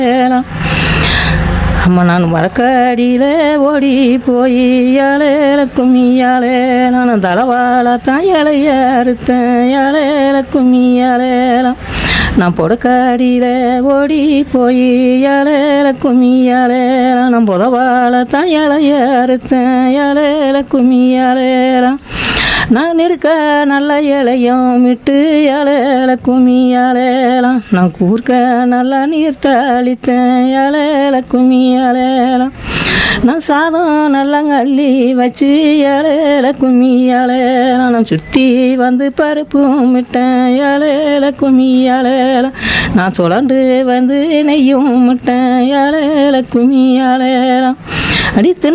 ஏலம் அம்மா நான் வழக்காடியில் ஓடி போய் ஏழேல கும்மியாலே நான் தலவாழ தான் இலைய அறுத்தேன் ஏழேல கும்மியாலேலாம் நான் பொடக்காடியில் ஓடி போய் ஏழேல கும்மியாலேலாம் நான் புதவாழ தான் இலைய அறுத்தேன் ஏழேல கும்மியாலேலாம் நான் எடுக்க நல்ல இலையும் விட்டு இலையில குமி இலையலாம் நான் கூர்க்க நல்லா நீர் தளித்தேன் இலையில குமி இலையலாம் நான் சாதம் நல்லா அள்ளி வச்சு இலையில குமி இலையலாம் நான் சுற்றி வந்து பருப்பும் விட்டேன் இலையில குமி இலையலாம் நான் சுழண்டு வந்து நெய்யும் விட்டேன் இலையில குமி இலையலாம் அடித்து